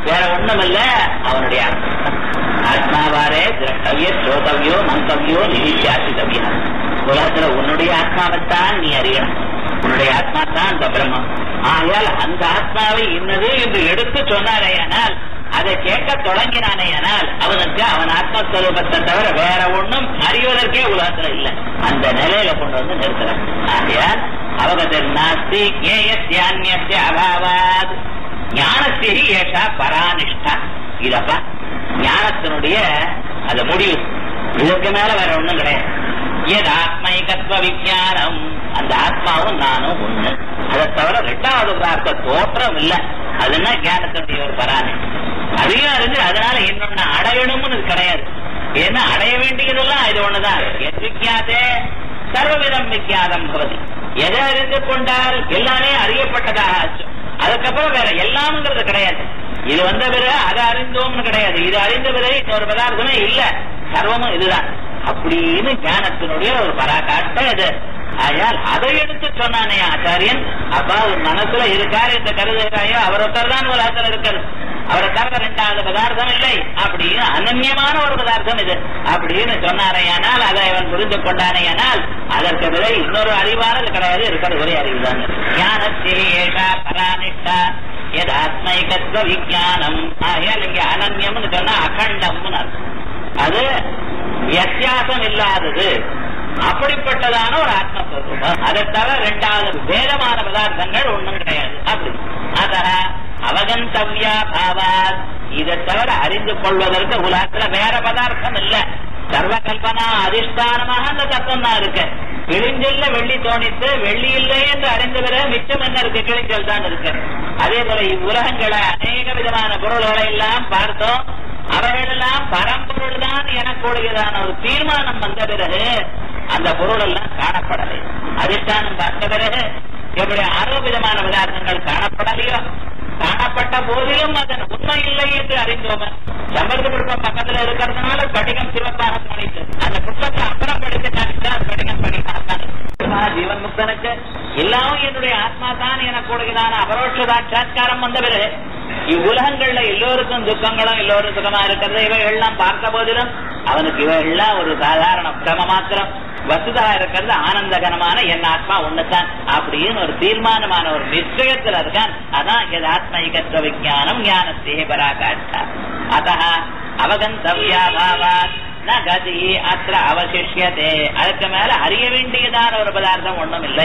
[SPEAKER 2] வேற ஒண்ணுமில்ல அவனுடைய ஆத்மா ஆத்மாவாரே திரஷ்டவிய ஸ்ரோதவியோ மந்தவியோ நிதித்தியாசிதவியா உலகத்துல உன்னுடைய ஆத்மாவைத்தான் நீ அறியணும் உன்னுடைய ஆத்மா தான் அந்த பிரம்மம் ஆகையால் அந்த ஆத்மாவை இன்னது என்று எடுத்து சொன்னாரேயானால் அதை கேட்க தொடங்கினானேயானால் அவனுக்கு அவன் ஆத்மஸ்வரூபத்தை தவிர வேற ஒண்ணும் அறிவதற்கே உலகத்துல இல்லை அந்த நிலையில கொண்டு வந்து நிறுத்துறான் ஆகையால் அவகதர் நாஸ்தி கேயஸ்யான்யஸ்ய அபாவாத் ஞானஸ்தி ஏஷா பரானிஷ்டா இதப்பா ஞானத்தினுடைய அந்த முடிவு இதற்கு மேல வேற ஒண்ணும் கிடையாது எது ஆத்மைகத்வ விஜயானம் அந்த ஆத்மாவும் நானும் ஒண்ணு அதை தவிர ரெண்டாவது பிரார்த்த தோற்றம் இல்ல அதுன்னா ஞானத்தினுடைய ஒரு பராணி அதையும் அறிஞ்சு அதனால இன்னொன்னு அடையணும்னு கிடையாது ஏன்னா அடைய வேண்டியதெல்லாம் இது ஒண்ணுதான் எது விஜயாதே சர்வவிதம் விஜயாதம் பவதி எதை அறிந்து கொண்டால் எல்லாமே அறியப்பட்டதாக ஆச்சு அதுக்கப்புறம் வேற எல்லாம்ங்கிறது கிடையாது இது வந்த பிறகு அதை அறிந்தோம்னு கிடையாது இது அறிந்த பிறகு இன்னொரு பதார்த்தமே இல்ல சர்வமும் இதுதான் அப்படின்னு ஞானத்தினுடைய ஒரு பராகாஷ்டம் இது ஆயால் அதை எடுத்து சொன்னானே ஆச்சாரியன் அப்பா உன் மனசுல இருக்காரு இந்த கருதுகிறாயோ அவர் ஒருத்தர் தான் உலகத்தில் இருக்கிறது அவரை தவிர ரெண்டாவது பதார்த்தம் இல்லை அப்படின்னு அனன்யமான ஒரு பதார்த்தம் இது அப்படின்னு சொன்னாரையானால் அதை அவன் புரிந்து கொண்டானேயானால் அதற்கு விதை இன்னொரு அறிவானது கிடையாது இருக்கிறது ஒரே அறிவுதான் ஞானத்தே ஏஷா பரானிஷ்டா எது ஆத்மைகத்வ விஜயானம் ஆகையால் இங்க அனன்யம்னு சொன்னா அகண்டம்னு அர்த்தம் அது வித்தியாசம் இல்லாதது அப்படிப்பட்டதான ஒரு ஆத்மஸ்வரூபம் அதை தவிர ரெண்டாவது வேதமான பதார்த்தங்கள் ஒண்ணும் கிடையாது அப்படி அத அவகந்தவ்யா பாவாத் இதை தவிர அறிந்து கொள்வதற்கு உலகத்துல வேற பதார்த்தம் இல்ல சர்வ கல்பனா அதிஷ்டானமாக அந்த தத்துவம் தான் இருக்கு கிழிஞ்சல்ல வெள்ளி தோணித்து வெள்ளி இல்லை என்று அறிந்த பிறகு மிச்சம் என்ன இருக்கு கிழிஞ்சல் தான் இருக்கு அதே போல இவ்வுலகங்களை அநேக விதமான பொருள்களை எல்லாம் பார்த்தோம் அவைகளெல்லாம் பரம்பொருள் தான் எனக்கூடியதான ஒரு தீர்மானம் வந்த பிறகு அந்த பொருள் எல்லாம் காணப்படலை அதிஷ்டானம் பார்த்த பிறகு எப்படி அறுபது விதமான பதார்த்தங்கள் காணப்படலையோ காணப்பட்ட போதிலும் அதன் உண்மை இல்லை என்று அறிந்தோம் சம்பந்த புஷ்பம் பக்கத்துல இருக்கிறதுனால படிகம் சிவப்பாக தோணித்து அந்த புஷ்பத்தை அப்புறம் படித்து காமிச்சா அது படிகம் படிக்காம ஜீவன் முக்தனுக்கு எல்லாம் என்னுடைய ஆத்மா தான் எனக்கூடியதான அபரோட்ச சாட்சா்காரம் வந்த பிறகு இவ்வுலகங்கள்ல எல்லோருக்கும் துக்கங்களும் எல்லோரும் சுகமா இருக்கிறது இவைகள்லாம் பார்த்த போதிலும் அவனுக்கு இவைகள்லாம் ஒரு சாதாரண பிரம மாத்திரம் வசுதா இருக்கிறது ஆனந்தகரமான என் ஆத்மா ஒண்ணுதான் அப்படின்னு ஒரு தீர்மானமான ஒரு நிச்சயத்துல இருக்கான் அதான் எது ஆத்மீகத்துவ விஜானம் ஞானத்தே பராகாஷ்டா அத அவகந்தவ்யா பாவாத் ந கதி அത്ര அவசிஷ்யதே அதுக்கு மேல அறிய வேண்டியதான ஒரு பதார்த்தம் ஒண்ணும் இல்லை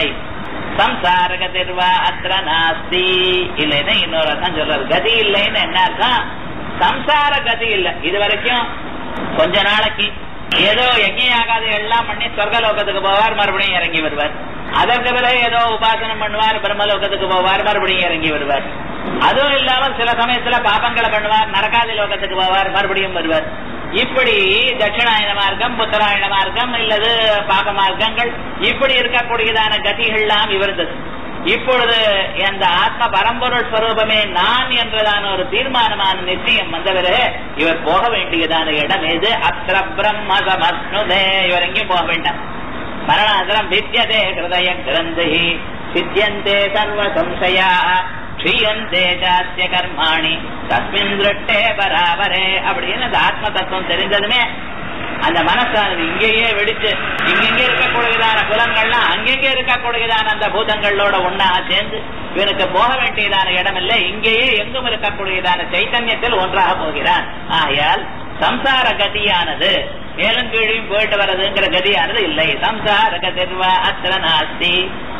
[SPEAKER 2] சம்சார கதிர்வா அத்திர நாஸ்தி இல்லைன்னா இன்னொரு அர்த்தம் சொல்றாரு கதி இல்லைன்னு என்ன அர்த்தம் சம்சார கதி இல்ல இது வரைக்கும் கொஞ்ச நாளைக்கு ஏதோ யஜ்யாகாது எல்லாம் பண்ணி சொர்க்கலோகத்துக்கு போவார் மறுபடியும் இறங்கி வருவார் அதற்கு பிறகு ஏதோ உபாசனம் பண்ணுவார் பிரம்மலோகத்துக்கு போவார் மறுபடியும் இறங்கி வருவார் அதுவும் இல்லாமல் சில சமயத்துல பாபங்களை பண்ணுவார் நரகாதி லோகத்துக்கு போவார் மறுபடியும் வருவார் இப்படி தட்சிணாயன மார்க்கம் புத்தராயண மார்க்கம் இல்லது பாப மார்க்கங்கள் இப்படி இருக்கக்கூடியதான கதிகள்லாம் இவர்ந்தது இப்பொழுது அந்த ஆத்ம பரம்பொருள் ஸ்வரூபமே நான் என்றதான ஒரு தீர்மானமான நிச்சயம் வந்தவரு இவர் போக வேண்டியதான இடம் எது அத்திர பிரம்ம சமஸ்னுதே இவர் எங்கேயும் போக வேண்டாம் மரணாந்திரம் வித்தியதே ஹிருதய கிரந்தி சித்தியந்தே சர்வ சம்சயா க்ஷீயந்தே ஜாத்திய கர்மாணி தஸ்மின் திருட்டே பராபரே அப்படின்னு அந்த ஆத்ம தத்துவம் தெரிஞ்சதுமே அந்த மனசானது இங்கேயே வெடிச்சு இங்கெங்கே இருக்கக்கூடியதான புலங்கள்லாம் அங்கெங்கே இருக்கக்கூடியதான அந்த பூதங்களோட ஒன்னா சேர்ந்து இவனுக்கு போக வேண்டியதான இடம் இல்லை இங்கேயே எங்கும் இருக்கக்கூடியதான சைத்தன்யத்தில் ஒன்றாக போகிறான் ஆகையால் சம்சார கதியானது மேலும் கீழையும் போயிட்டு வர்றதுங்கிற கதியானது இல்லை சம்சார கதிர்வா அத்திர நாஸ்தி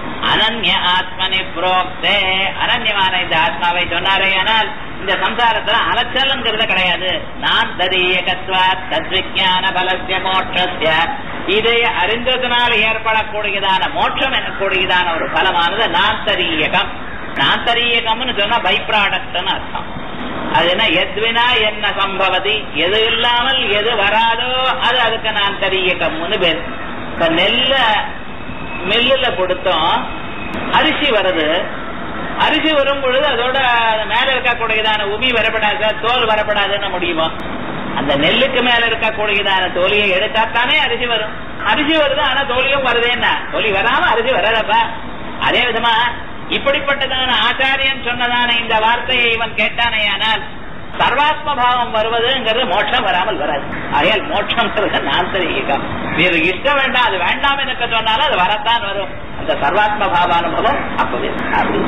[SPEAKER 2] அனன்ய ஆத்மனி புரோக்தே அனன்யமான இந்த ஆத்மாவை சொன்னாரே ஆனால் இந்த சம்சாரத்துல அலச்சல்ங்கிறது கிடையாது நான் தரியகத்வா தத்விஜான பலசிய மோட்சஸ்ய இதை அறிந்ததுனால் ஏற்படக்கூடியதான மோட்சம் எனக்கூடியதான ஒரு பலமானது நான் தரியகம் நான் தரியகம்னு சொன்னா பை ப்ராடக்ட்னு அர்த்தம் அது என்ன எத்வினா என்ன சம்பவதி எது இல்லாமல் எது வராதோ அது அதுக்கு நான் தரியகம்னு பேர் இப்ப நெல்ல மில்லுல கொடுத்தோம் அரிசி வருது அரிசி வரும் பொழுது அதோட மேல இருக்கக்கூடியதான உமி வரப்படாது தோல் வரப்படாதுன்னு முடியுமா அந்த நெல்லுக்கு மேல இருக்கக்கூடியதான தோலியை எடுத்தாத்தானே அரிசி வரும் அரிசி வருது ஆனா தோலியும் வருதேன்னா தோலி வராம அரிசி வராதப்பா அதே விதமா இப்படிப்பட்டதான ஆச்சாரியன் சொன்னதான இந்த வார்த்தையை இவன் கேட்டானேயானால் சர்வாத்ம பாவம் வருவதுங்கிறது மோட்சம் வராமல் வராது ஆகையால் மோட்சம்ங்கிறது நாந்தரீகம் வேறு இஷ்டம் வேண்டாம் அது வேண்டாம் எனக்கு சொன்னாலும் அது வரத்தான் வரும் அந்த சர்வாத்ம பாவானுபவம் அப்பவே அப்படி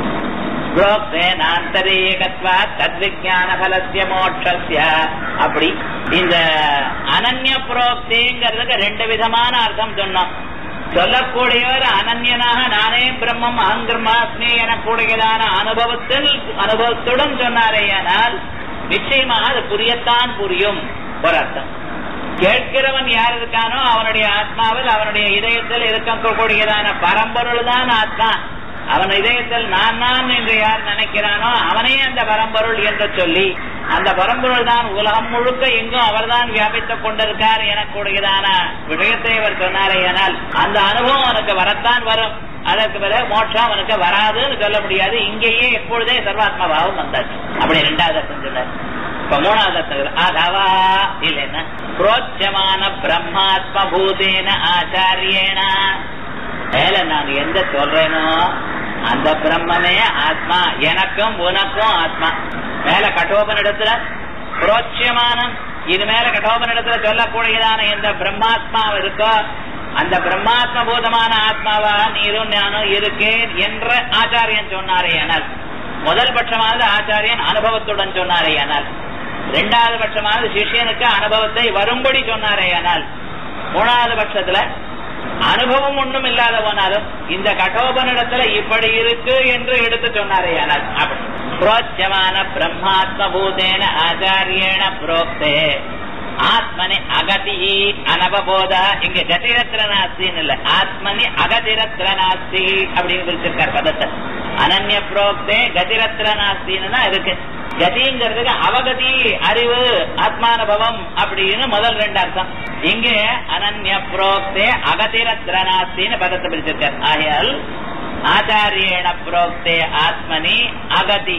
[SPEAKER 2] புரோக்தேனாந்தரீகத்வா தத்விஜான பலசிய மோட்சஸ்ய அப்படி இந்த அனன்ய புரோக்திங்கிறதுக்கு ரெண்டு விதமான அர்த்தம் சொன்னோம் சொல்லக்கூடியவர் அனன்யனாக நானே பிரம்மம் அங்கிரமாஸ்மி எனக்கூடியதான அனுபவத்தில் அனுபவத்துடன் சொன்னாரேயானால் நிச்சயமாக அது புரியத்தான் புரியும் ஒரு அர்த்தம் கேட்கிறவன் யார் இருக்கானோ அவனுடைய ஆத்மாவில் அவனுடைய இதயத்தில் இருக்கக்கூடியதான பரம்பொருள் தான் ஆத்மா அவன் இதயத்தில் நான் நான் என்று யார் நினைக்கிறானோ அவனே அந்த பரம்பொருள் என்று சொல்லி அந்த பரம்பொருள் தான் உலகம் முழுக்க எங்கும் அவர்தான் வியாபித்துக் கொண்டிருக்கார் எனக்கூடியதான விஷயத்தை அவர் சொன்னாரேயானால் அந்த அனுபவம் அவனுக்கு வரத்தான் வரும் அதற்கு பிறகு மோட்சம் அவனுக்கு வராதுன்னு சொல்ல முடியாது இங்கேயே எப்பொழுதே சர்வாத்மா பாவம் வந்தாச்சு அப்படி ரெண்டாவது அர்த்தம் சொன்னார் இப்ப மூணாவது அர்த்தம் அதவா இல்லைன்னா புரோச்சமான பிரம்மாத்ம பூதேன ஆச்சாரியேன மேல நான் எந்த சொல்றேனோ அந்த பிரம்மமே ஆத்மா எனக்கும் உனக்கும் ஆத்மா மேல கட்டோபனிடத்துல புரோட்சியமானம் இது மேல கட்டோபனிடத்துல சொல்லக்கூடியதான எந்த பிரம்மாத்மா இருக்கோ அந்த பிரம்மாத்ம பூதமான ஆத்மாவா நீரும் நானும் இருக்கேன் என்ற ஆச்சாரியன் சொன்னாரே ஆனால் முதல் பட்சமானது ஆச்சாரியன் அனுபவத்துடன் சொன்னாரே ஆனால் இரண்டாவது பட்சமானது சிஷியனுக்கு அனுபவத்தை வரும்படி சொன்னாரே ஆனால் மூணாவது பட்சத்துல அனுபவம் ஒன்றும் இல்லாத போனாலும் இந்த கடோபனிடத்துல இப்படி இருக்கு என்று எடுத்து சொன்னாரே ஆனால் அப்படி புரோச்சமான பிரம்மாத்ம பூதேன ஆச்சாரியேன புரோக்தே ஆத்மனி அகதி அனபபோத இங்க கதிரத்திர நாஸ்தின்னு இல்ல ஆத்மனி அகதிரத்திர நாஸ்தி அப்படின்னு பிரிச்சிருக்கார் பதத்தை அனன்ய புரோக்தே கதிரத்திர நாஸ்தின்னு தான் இருக்கு கதிங்கிறதுக்கு அவகதி அறிவு ஆத்மானுபவம் அப்படின்னு முதல் ரெண்டு அர்த்தம் இங்கே அனன்ய புரோக்தே அகதிரத்திர நாஸ்தின்னு பதத்தை பிரிச்சிருக்கார் ஆகையால் ஆச்சாரியேன புரோக்தே ஆத்மனி அகதி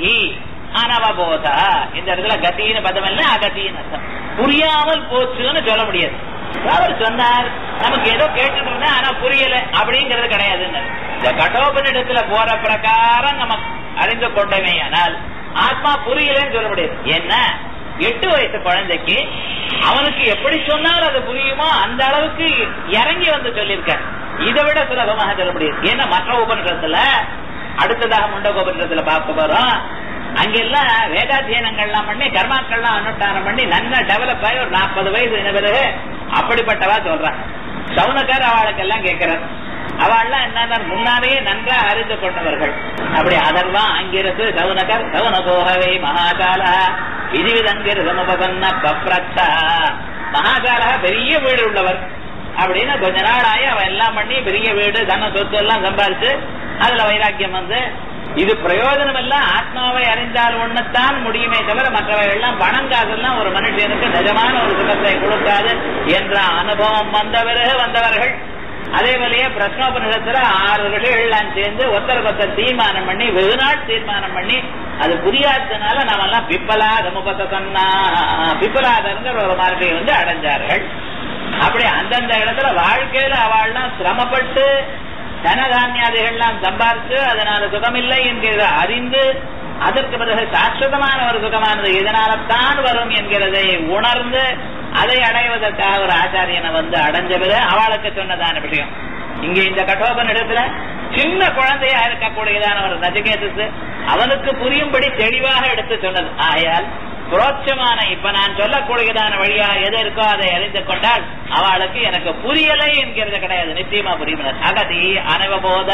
[SPEAKER 2] அனவபோத இந்த இடத்துல கத்தின்னு பதம் இல்ல அகத்தின்னு அர்த்தம் புரியாமல் போச்சுன்னு சொல்ல முடியாது அவர் சொன்னார் நமக்கு ஏதோ கேட்டுட்டு இருந்தேன் ஆனா புரியல அப்படிங்கிறது கிடையாதுன்னு இந்த கடோபனிடத்துல போற பிரகாரம் நம்ம அறிந்து கொண்டவே ஆனால் ஆத்மா புரியலன்னு சொல்ல முடியாது என்ன எட்டு வயசு குழந்தைக்கு அவனுக்கு எப்படி சொன்னால் அது புரியுமோ அந்த அளவுக்கு இறங்கி வந்து சொல்லியிருக்கார் இதை விட சுலபமாக சொல்ல முடியாது ஏன்னா மற்ற உபநிஷத்துல அடுத்ததாக முண்டகோபநிஷத்துல பார்க்க போறோம் அங்கெல்லாம் வேதாத்தியனங்கள்லாம் பண்ணி கர்மாக்கள்லாம் அனுஷ்டானம் பண்ணி நல்லா டெவலப் ஆகி ஒரு நாற்பது வயசு என்ன பிறகு அப்படிப்பட்டவா சொல்றான் சவுனக்கார் அவளுக்கெல்லாம் கேட்கிறார் அவள்லாம் என்னன்னா முன்னாலேயே நன்றா அறிந்து கொண்டவர்கள் அப்படி அதர்வா அங்கிருந்து சவுனகர் சவுனகோகவை மகாகால விதிவிதங்கிரு சமபகன்ன பப்ரத்தா மகாகால பெரிய வீடு உள்ளவர் அப்படின்னு கொஞ்ச நாள் ஆகி அவன் எல்லாம் பண்ணி பெரிய வீடு தன சொத்து எல்லாம் சம்பாதிச்சு அதுல வைராக்கியம் வந்து இது பிரயோஜனம் எல்லாம் ஆத்மாவை அறிந்தால் ஒண்ணுத்தான் முடியுமே தவிர மற்றவை எல்லாம் பணம் காசெல்லாம் ஒரு மனுஷனுக்கு நிஜமான ஒரு சுகத்தை கொடுக்காது என்ற அனுபவம் வந்த பிறகு வந்தவர்கள் அதே போலயே பிரஸ்னோபனிடத்துல ஆறு ரிஷிகள்லாம் சேர்ந்து ஒருத்தருக்கு ஒருத்தர் தீர்மானம் பண்ணி வெகு நாள் தீர்மானம் பண்ணி அது புரியாததுனால நாம எல்லாம் பிப்பலாத முகத்தன்னா பிப்பலாதங்கிற ஒரு மார்க்கையை வந்து அடைஞ்சார்கள் அப்படி அந்தந்த இடத்துல வாழ்க்கையில அவள்லாம் சிரமப்பட்டு தனதானியாதிகள்லாம் சம்பாரிச்சு அதனால சுகமில்லை என்கிறத அறிந்து அதற்கு பிறகு சாஸ்வதமான ஒரு சுகமானது இதனால தான் வரும் என்கிறதை உணர்ந்து அதை அடைவதற்காக ஒரு ஆச்சாரியனை வந்து அடைஞ்ச பிறகு அவளுக்கு சொன்னதான விஷயம் இங்க இந்த கட்டோபன் இடத்துல சின்ன குழந்தையா இருக்கக்கூடியதான ஒரு நஜகேதஸ் அவனுக்கு புரியும்படி தெளிவாக எடுத்து சொன்னது ஆகையால் புரோட்சமான இப்ப நான் சொல்லக்கூடியதான வழியா எது இருக்கோ அதை அறிந்து கொண்டால் அவளுக்கு எனக்கு புரியலை என்கிறது கிடையாது நிச்சயமா புரியும் அகதி அனவபோத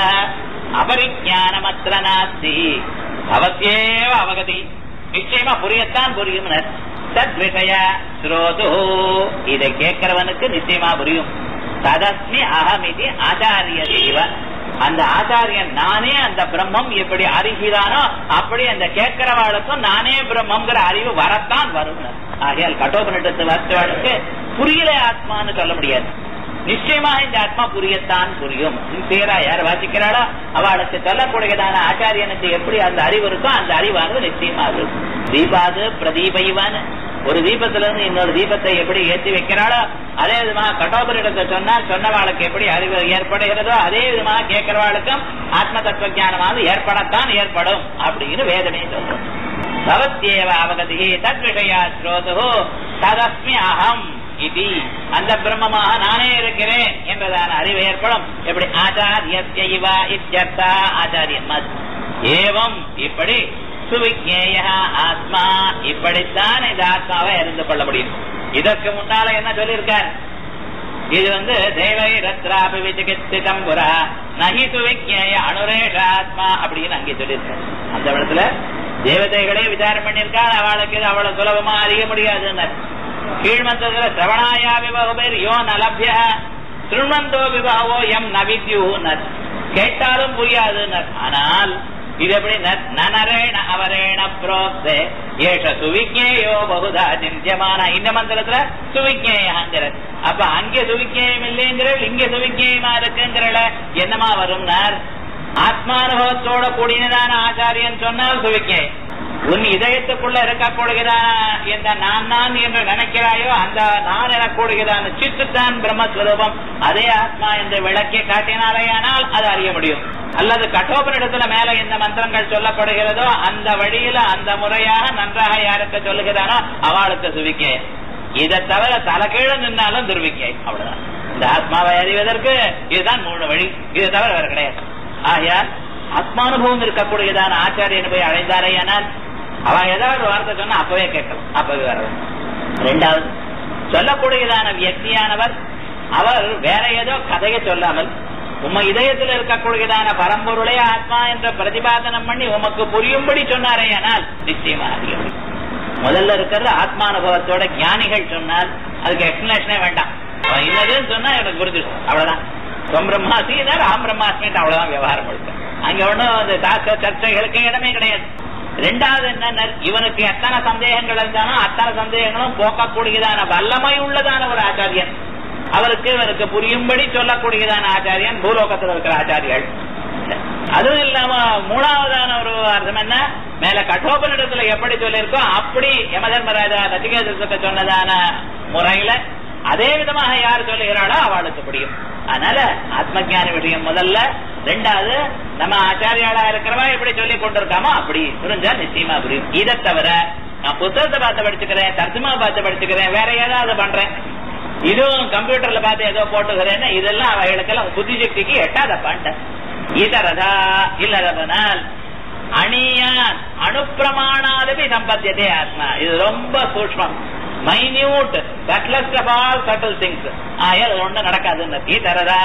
[SPEAKER 2] அபரிஞானமற்ற நாஸ்தி அவசியேவ அவகதி நிச்சயமா புரியத்தான் புரியும் தத் விஷய ஸ்ரோது இதை கேட்கிறவனுக்கு நிச்சயமா புரியும் ததஸ்மி அகமிதி ஆச்சாரிய தேவ அந்த ஆச்சாரியன் நானே அந்த பிரம்மம் எப்படி அறிகிறானோ அப்படி அந்த கேட்கிறவாளுக்கும் நானே பிரம்மங்கிற அறிவு வரத்தான் வரும் ஆகையால் கட்டோபனிடத்து வச்சவாளுக்கு புரியல ஆத்மான்னு சொல்ல முடியாது நிச்சயமாக இந்த ஆத்மா புரியத்தான் புரியும் பேரா யார் வாசிக்கிறாளோ அவளுக்கு சொல்லக்கூடியதான ஆச்சாரியனுக்கு எப்படி அந்த அறிவு இருக்கோ அந்த அறிவானது நிச்சயமா இருக்கும் தீபாது பிரதீபைவான் ஒரு தீபத்துல இருந்து இன்னொரு தீபத்தை எப்படி ஏற்றி வைக்கிறாளோ அதே விதமாக கட்டோபரிடத்தை சொன்னால் சொன்னவாளுக்கு எப்படி அறிவு ஏற்படுகிறதோ அதே விதமாக கேட்கிறவாளுக்கும் ஆத்ம தத்துவ ஞானமானது ஏற்படத்தான் ஏற்படும் அப்படின்னு வேதமே சொல்றோம் பவத்யேவ அவகதி தத்விஷயா ஸ்ரோது ததஸ்மி அகம் இது அந்த பிரம்மமாக நானே இருக்கிறேன் என்பதான அறிவு ஏற்படும் எப்படி ஆச்சாரியஸ்ய இவ இத்தியர்த்தா ஆச்சாரியன் மத் ஏவம் இப்படி சுவிஜேய ஆத்மா இப்படித்தான் இந்த ஆத்மாவை அறிந்து கொள்ள முடியும் இதற்கு முன்னால என்ன சொல்லியிருக்கார் இது வந்து தேவை ரத்ராபி விசிகிச்சிதம் புரா நகி சுவிஜேய அனுரேஷாத்மா அப்படின்னு அங்கே சொல்லியிருக்கார் அந்த இடத்துல தேவதைகளே விசாரம் பண்ணியிருக்கார் அவளுக்கு இது அவ்வளவு சுலபமா அறிய முடியாதுன்னு கீழ்மந்தத்துல சிரவணாயா விபகுபேர் யோ நலபிய திருமந்தோ விபாவோ எம் நவித்யூ கேட்டாலும் புரியாதுன்னர் ஆனால் இது எப்படி நனரேண அவரேண புரோக்தே ஏஷ சுவிஜேயோ பகுதா சிந்தியமான இந்த மந்திரத்துல சுவிஜேயாங்கிற அப்ப அங்கே சுவிஜேயம் இல்லைங்கிறள் இங்க சுவிஜேயமா இருக்குங்கிறல என்னமா வரும்னார் ஆத்மானுபவத்தோட கூடியதான ஆச்சாரியன் சொன்னால் சுவிஜேயம் உன் இதயத்துக்குள்ள இருக்கக்கூடியதான இந்த நான் நான் என்று நினைக்கிறாயோ அந்த நான் எனக்கூடியதான சித்துத்தான் பிரம்மஸ்வரூபம் அதே ஆத்மா என்று விளக்கி காட்டினாலேயானால் அது அறிய முடியும் அல்லது கட்டோபனிடத்துல மேல எந்த மந்திரங்கள் சொல்லப்படுகிறதோ அந்த வழியில அந்த முறையாக நன்றாக யாருக்கு சொல்லுகிறானோ அவளுக்கு சுவிக்கை இதை தவிர தலைகீழ நின்னாலும் துர்விக்கை அவ்வளவுதான் இந்த ஆத்மாவை அறிவதற்கு இதுதான் மூணு வழி இது தவிர வேற கிடையாது ஆகையால் ஆத்மானுபவம் இருக்கக்கூடியதான ஆச்சாரியனை போய் அழைந்தாரேயானால் அவன் ஏதாவது வார்த்தை சொன்னா அப்பவே கேட்கலாம் அப்பவே வர ரெண்டாவது சொல்லக்கூடியதான வியக்தியானவர் அவர் வேற ஏதோ கதையை சொல்லாமல் உம்ம இதயத்தில் இருக்கக்கூடியதான பரம்பொருளே ஆத்மா என்ற பிரதிபாதனம் பண்ணி உமக்கு புரியும்படி சொன்னாரே ஆனால் நிச்சயமா அறியும் முதல்ல இருக்கிறது ஆத்மானுபவத்தோட ஞானிகள் சொன்னால் அதுக்கு எக்ஸ்பிளேஷனே வேண்டாம் அவன் இன்னதுன்னு சொன்னா எனக்கு புரிஞ்சிடும் அவ்வளவுதான் தொம் பிரம்மாசினார் ஆம் பிரம்மாசின்னு அவ்வளவுதான் விவகாரம் முழுக்க அங்க ஒண்ணும் அந்த தாக்க சர்ச்சைகளுக்கு இடமே கிடையாது ரெண்டாவது என்ன இவனுக்கு எத்தனை சந்தேகங்கள் இருந்தாலும் அத்தனை சந்தேகங்களும் போக்கக்கூடியதான வல்லமை உள்ளதான ஒரு ஆச்சாரியன் அவருக்கு இவனுக்கு புரியும்படி சொல்லக்கூடியதான ஆச்சாரியன் பூலோகத்தில் இருக்கிற ஆச்சாரியர்கள் அதுவும் இல்லாம மூணாவதான ஒரு அர்த்தம் என்ன மேல கட்டோபனிடத்துல எப்படி சொல்லியிருக்கோ அப்படி யமதர்மராஜா நச்சிகேதத்துக்கு சொன்னதான முறையில அதே விதமாக யார் சொல்லுகிறாளோ அவளுக்கு புரியும் அதனால ஆத்ம ஜான விஷயம் முதல்ல ரெண்டாவது நம்ம ஆச்சாரியாளா இருக்கிறவா எப்படி சொல்லி கொண்டிருக்காமோ அப்படி புரிஞ்சா நிச்சயமா புரியும் இதை தவிர நான் புத்தகத்தை பார்த்து படிச்சுக்கிறேன் தர்ஜமா பார்த்து படிச்சுக்கிறேன் வேற ஏதாவது பண்றேன் இதுவும் கம்ப்யூட்டர்ல பார்த்து ஏதோ போட்டுக்கிறேன்னு இதெல்லாம் அவைகளுக்கெல்லாம் புத்தி சக்திக்கு எட்டாதப்பான்ட்ட இதரதா இல்லதனால் அணியான் அணுப்பிரமாணாதபி சம்பத்தியதே ஆத்மா இது ரொம்ப சூக்மம் minute subtlest of all subtle things ஆயால் ஒண்ணு நடக்காதுன்னு இதரதா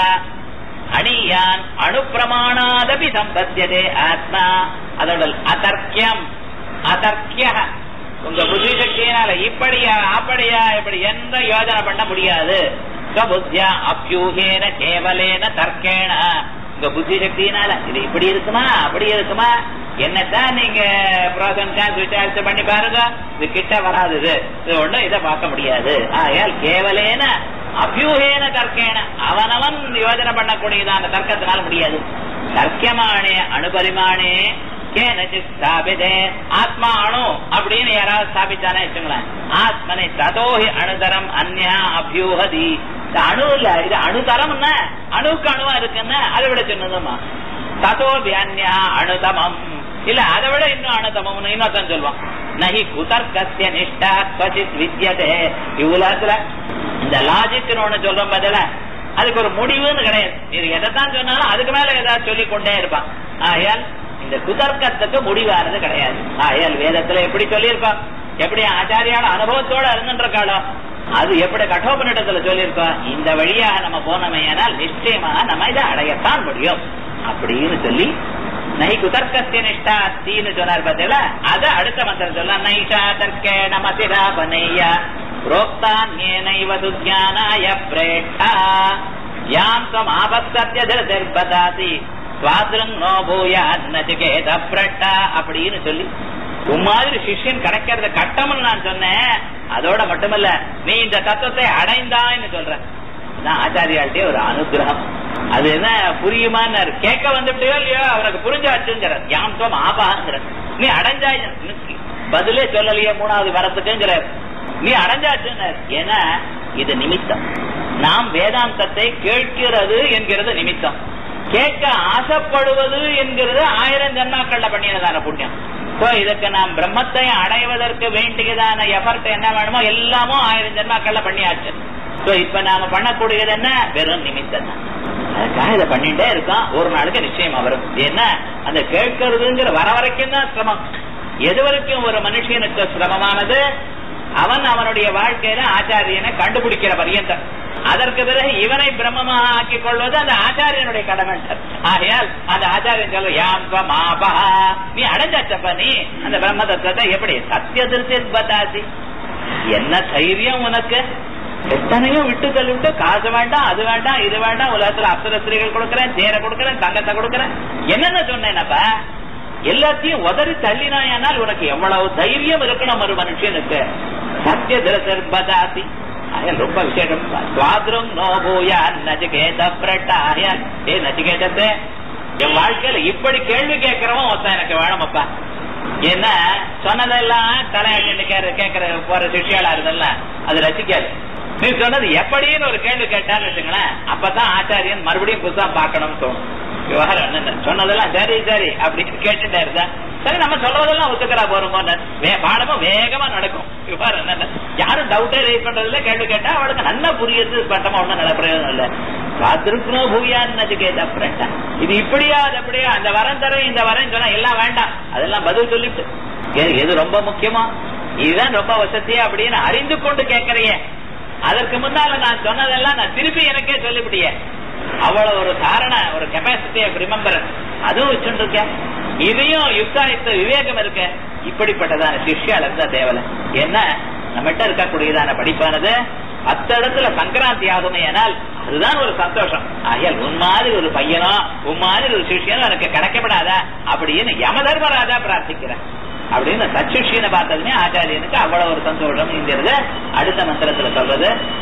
[SPEAKER 2] அணியான் அணுப்பிரமாணாதபி சம்பத்தியதே ஆத்மா அதோட அதர்க்கியம் அதர்க்கிய உங்க புத்தி சக்தியினால இப்படியா அப்படியா இப்படி எந்த யோஜனை பண்ண முடியாது புத்தியா அப்பியூகேன கேவலேன தர்க்கேன உங்க புத்தி சக்தியினால இது இப்படி இருக்குமா அப்படி இருக்குமா என்னத்தான் நீங்க ப்ரோசன் சான்ஸ் விசாரிச்சு பண்ணி பாருங்க இது கிட்ட வராது இது இது ஒண்ணும் இதை பார்க்க முடியாது ஆயால் கேவலேன அபியூகேன தர்க்கேன அவனவன் யோஜனை பண்ணக்கூடியதான தர்க்கத்தினால முடியாது தர்க்கமானே அணுபரிமானே கேனச்சித் ஸ்தாபிதே ஆத்மா அணு அப்படின்னு யாராவது ஸ்தாபிச்சானே வச்சுங்களேன் ஆத்மனை ததோஹி அணுதரம் அந்யா அபியூகதி இந்த அணு இல்ல இது அணுதரம்னா அணுக்கு அணுவா இருக்குன்னா அதை விட சின்னதுமா ததோபி அந்யா அணுதமம் இல்ல அதை விட இன்னும் அணுதமம் இன்னொருத்தன் சொல்லுவான் நகி குதர்க்கசிய நிஷ்டா ஸ்வசித் வித்யதே இவ்வுலகத்துல இந்த லாஜிக்னு ஒண்ணு சொல்றோம் பதில அதுக்கு ஒரு முடிவுன்னு கிடையாது இது எதைத்தான் சொன்னாலும் அதுக்கு மேல ஏதாவது சொல்லிக் கொண்டே இருப்பான் ஆகையால் இந்த குதர்க்கத்துக்கு முடிவானது கிடையாது ஆகையால் வேதத்துல எப்படி சொல்லியிருக்கோம் எப்படி ஆச்சாரியால அனுபவத்தோட இருந்துருக்காளோ அது எப்படி கட்டோபனிடத்துல சொல்லியிருக்கோம் இந்த வழியாக நம்ம போனமையானால் நிச்சயமாக நம்ம இதை அடையத்தான் முடியும் அப்படின்னு சொல்லி நை குதர்க்கத்திய நிஷ்டா அஸ்தின்னு சொன்னார் பார்த்தீங்களா அது அடுத்த மந்திரம் சொல்ல நைஷா தர்க்கே நமசிரா பனையா புரோக்தான்யேனைவ சுஜானாய பிரேட்டா யாம் தம் ஆபத்தத்தியதிர்பதாசி சுவாதிருங்கோ பூயா நச்சிகேத பிரட்டா அப்படின்னு சொல்லி உன் மாதிரி சிஷ்யன் கிடைக்கிறது கட்டம்னு நான் சொன்னேன் அதோட மட்டுமல்ல நீ இந்த தத்துவத்தை அடைந்தான்னு சொல்ற நான் ஆச்சாரியாள்கிட்டே ஒரு அனுகிரகம் அது என்ன புரியுமான்னு கேட்க வந்துட்டோ இல்லையோ அவனுக்கு புரிஞ்சாச்சுங்கிற யாம் தோம் ஆபாங்கிற நீ அடைஞ்சாய் பதிலே சொல்லலையே மூணாவது வரத்துக்குங்கிற நீ அடைஞ்சாச்சுன்னு ஏன்னா இது நிமித்தம் நாம் வேதாந்தத்தை கேட்கிறது என்கிறது நிமித்தம் கேட்க ஆசைப்படுவது என்கிறது ஆயிரம் ஜன்மாக்கள்ல பண்ணினதான புண்ணியம் சோ இதுக்கு நாம் பிரம்மத்தை அடைவதற்கு வேண்டியதான எஃபர்ட் என்ன வேணுமோ எல்லாமோ ஆயிரம் ஜென்மாக்கள்ல பண்ணியாச்சு சோ இப்ப நாம பண்ணக்கூடியது என்ன வெறும் நிமித்தம் தான் அதுக்காக இதை பண்ணிட்டே இருக்கோம் ஒரு நாளுக்கு நிச்சயமா வரும் ஏன்னா அந்த கேட்கறதுங்கிற வர வரைக்கும் தான் சிரமம் எது வரைக்கும் ஒரு மனுஷனுக்கு சிரமமானது அவன் அவனுடைய வாழ்க்கையில ஆச்சாரியனை கண்டுபிடிக்கிற பரியந்தம் அதற்கு பிறகு இவனை பிரம்மமாக ஆக்கிக் கொள்வது அந்த ஆச்சாரியனுடைய கடமை ஆகையால் அந்த ஆச்சாரியன் சொல்ல யாம் மாபா நீ அடைஞ்சாச்சப்ப நீ அந்த பிரம்ம தத்துவத்தை எப்படி சத்திய திருச்சி என்ன தைரியம் உனக்கு எத்தனையோ விட்டு தள்ளிவிட்டு காசு வேண்டாம் அது வேண்டாம் இது வேண்டாம் உலகத்துல அப்சர ஸ்திரீகள் கொடுக்கறேன் தேரை கொடுக்கறேன் தங்கத்தை கொடுக்கறேன் என்னென்ன சொன்னேனப்பா எல்லாத்தையும் உதறி தள்ளினாயானால் உனக்கு எவ்வளவு தைரியம் இருக்கணும் ஒரு மனுஷனுக்கு சத்திய திருசர்பதாசி ரொம்ப விசேஷம் சுவாதிரம் நோபூயா நச்சிகேத பிரட்டாயன் ஏ நச்சிகேதத்தை என் வாழ்க்கையில இப்படி கேள்வி கேட்கிறவன் ஒருத்தன் எனக்கு வேணுமப்பா என்ன சொன்னதெல்லாம் தலையாட்டி கேட்கிற போற சிஷியாளா இருந்தல்ல அது ரசிக்காது நீ சொன்னது எப்படின்னு ஒரு கேள்வி கேட்டான்னு வச்சுங்களேன் அப்பதான் ஆச்சாரியன் மறுபடியும் புதுசா பார்க்கணும்னு தோணும் விவகாரம் என்ன சொன்னதெல்லாம் சரி சரி அப்படின்னு கேட்டுட்டே இருந்தா சரி நம்ம சொல்றதெல்லாம் ஒத்துக்கிறா போறோமோ பாடமும் வேகமா நடக்கும் விவகாரம் என்ன யாரும் டவுட்டே ரைஸ் பண்றதுல கேள்வி கேட்டா அவளுக்கு நல்லா புரியுது பட்டமா ஒண்ணும் நல்ல பிரயோஜனம் இல்ல காத்திருக்கணும் பூயான்னு நச்சுக்கேதா ஃப்ரெண்டா இது இப்படியா அது அப்படியா அந்த வரம் தரேன் இந்த வரம் சொன்னா எல்லாம் வேண்டாம் அதெல்லாம் பதில் சொல்லிட்டு எது ரொம்ப முக்கியமா இதுதான் ரொம்ப வசதியா அப்படின்னு அறிந்து கொண்டு கேட்கறியே அதற்கு முன்னால நான் சொன்னதெல்லாம் நான் திருப்பி எனக்கே சொல்லிவிட்டிய அவ்வளவு ஒரு தாரண ஒரு கெப்பாசிட்டி ஆஃப் ரிமெம்பர் அதுவும் வச்சுருக்கேன் இதையும் யுக்தாயுக்த விவேகம் இருக்க இப்படிப்பட்டதான சிஷ்யால் இருந்தா தேவலை என்ன நம்மகிட்ட இருக்கக்கூடியதான படிப்பானது அத்த இடத்துல சங்கராந்தி ஆகுமே ஆனால் அதுதான் ஒரு சந்தோஷம் ஆகையால் உன் மாதிரி ஒரு பையனோ உன் மாதிரி ஒரு சிஷியனோ எனக்கு கிடைக்கப்படாதா அப்படின்னு யமதர்மராஜா பிரார்த்திக்கிறேன் அப்படின்னு சச்சிஷியனை பார்த்ததுமே ஆச்சாரியனுக்கு அவ்வளவு ஒரு சந்தோஷம் இங்கிறது அடுத்த மந்திரத்துல சொல்றது